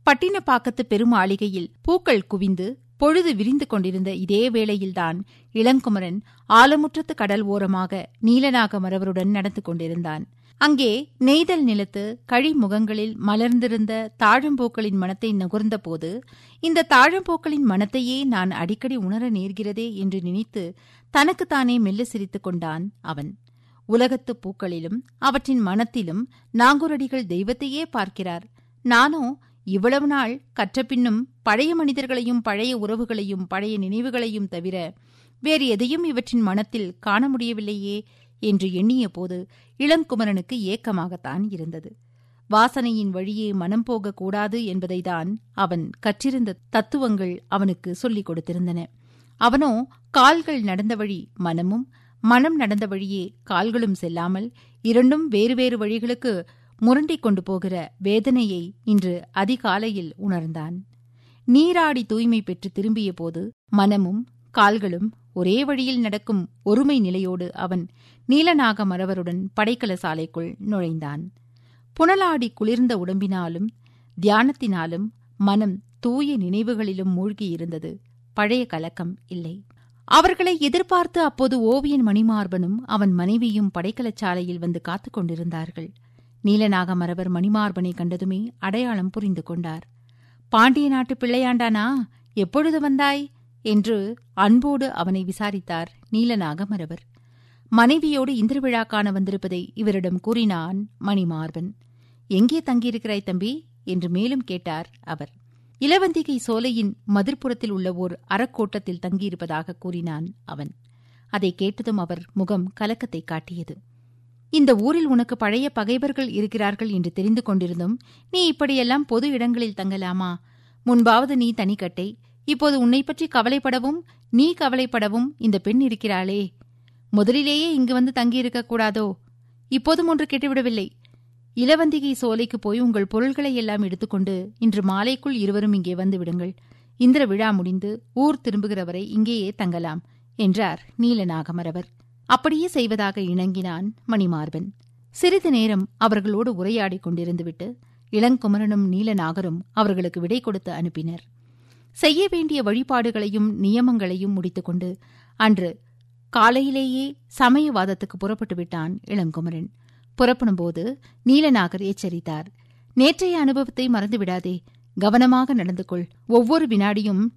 பட்டினப்பாக்கத்து பெருமாளிகையில் பூக்கள் குவிந்து பொழுது விரிந்து கொண்டிருந்த இதே வேளையில்தான் இளங்குமரன் ஆலமுற்றத்து கடல் ஓரமாக நீலநாக மரவருடன் நடந்து கொண்டிருந்தான் அங்கே நெய்தல் நிலத்து கழிமுகங்களில் மலர்ந்திருந்த தாழம்பூக்களின் மனத்தை நுகர்ந்தபோது இந்த தாழம்பூக்களின் மனத்தையே நான் அடிக்கடி உணர நேர்கிறதே என்று நினைத்து தனக்குத்தானே மெல்ல சிரித்துக் கொண்டான் அவன் உலகத்து பூக்களிலும் அவற்றின் மனத்திலும் நாங்குரடிகள் தெய்வத்தையே பார்க்கிறார் நானோ இவ்வளவு நாள் கற்றபின்னும் பழைய மனிதர்களையும் பழைய உறவுகளையும் பழைய நினைவுகளையும் தவிர வேறு எதையும் இவற்றின் மனத்தில் காண முடியவில்லையே என்று எண்ணிய போது இளங்குமரனுக்கு ஏக்கமாகத்தான் இருந்தது வாசனையின் வழியே மனம் போகக்கூடாது என்பதைதான் அவன் கற்றிருந்த தத்துவங்கள் அவனுக்கு சொல்லிக் கொடுத்திருந்தன அவனோ கால்கள் நடந்த வழி மனமும் மனம் நடந்த வழியே கால்களும் செல்லாமல் இரண்டும் வேறு வேறு வழிகளுக்கு முரண்டிக் கொண்டு போகிற வேதனையை இன்று அதிகாலையில் உணர்ந்தான் நீராடி தூய்மை பெற்று திரும்பிய போது மனமும் கால்களும் ஒரே வழியில் நடக்கும் ஒருமை நிலையோடு அவன் நீலநாக மரவருடன் படைக்கல சாலைக்குள் நுழைந்தான் புனலாடி குளிர்ந்த உடம்பினாலும் தியானத்தினாலும் மனம் தூய நினைவுகளிலும் மூழ்கியிருந்தது பழைய கலக்கம் இல்லை அவர்களை எதிர்பார்த்து அப்போது ஓவியன் மணிமார்பனும் அவன் மனைவியும் படைக்கலச் சாலையில் வந்து காத்துக் கொண்டிருந்தார்கள் நீலநாக மரவர் மணிமார்பனை கண்டதுமே அடையாளம் புரிந்து கொண்டார் பாண்டிய நாட்டு பிள்ளையாண்டானா எப்பொழுது வந்தாய் என்று அன்போடு அவனை விசாரித்தார் நீலநாக மரவர் மனைவியோடு இந்திர விழா காண வந்திருப்பதை இவரிடம் கூறினான் மணிமார்பன் எங்கே தங்கியிருக்கிறாய் தம்பி என்று மேலும் கேட்டார் அவர் இளவந்திகை சோலையின் மதிர்ப்புறத்தில் உள்ள ஓர் அறக்கோட்டத்தில் தங்கியிருப்பதாக கூறினான் அவன் அதை கேட்டதும் அவர் முகம் கலக்கத்தை காட்டியது இந்த ஊரில் உனக்கு பழைய பகைவர்கள் இருக்கிறார்கள் என்று தெரிந்து கொண்டிருந்தும் நீ இப்படியெல்லாம் பொது இடங்களில் தங்கலாமா முன்பாவது நீ தனிக்கட்டை இப்போது உன்னை பற்றி கவலைப்படவும் நீ கவலைப்படவும் இந்த பெண் இருக்கிறாளே முதலிலேயே இங்கு வந்து தங்கியிருக்க கூடாதோ இப்போதும் ஒன்று கெட்டுவிடவில்லை இளவந்திகை சோலைக்கு போய் உங்கள் பொருள்களை எல்லாம் எடுத்துக்கொண்டு இன்று மாலைக்குள் இருவரும் இங்கே வந்து விடுங்கள் இந்திர விழா முடிந்து ஊர் திரும்புகிற வரை இங்கேயே தங்கலாம் என்றார் நீலநாகமரவர் அப்படியே செய்வதாக இணங்கினான் மணிமார்பன் சிறிது நேரம் அவர்களோடு உரையாடிக் கொண்டிருந்துவிட்டு இளங்குமரனும் நீலநாகரும் அவர்களுக்கு விடை கொடுத்து அனுப்பினர் செய்ய வேண்டிய வழிபாடுகளையும் நியமங்களையும் முடித்துக்கொண்டு அன்று காலையிலேயே சமயவாதத்துக்கு புறப்பட்டு விட்டான் இளங்குமரன் புறப்படும்போது நீலநாகர் எச்சரித்தார் நேற்றைய அனுபவத்தை மறந்துவிடாதே கவனமாக நடந்து கொள் ஒவ்வொரு வினாடியும்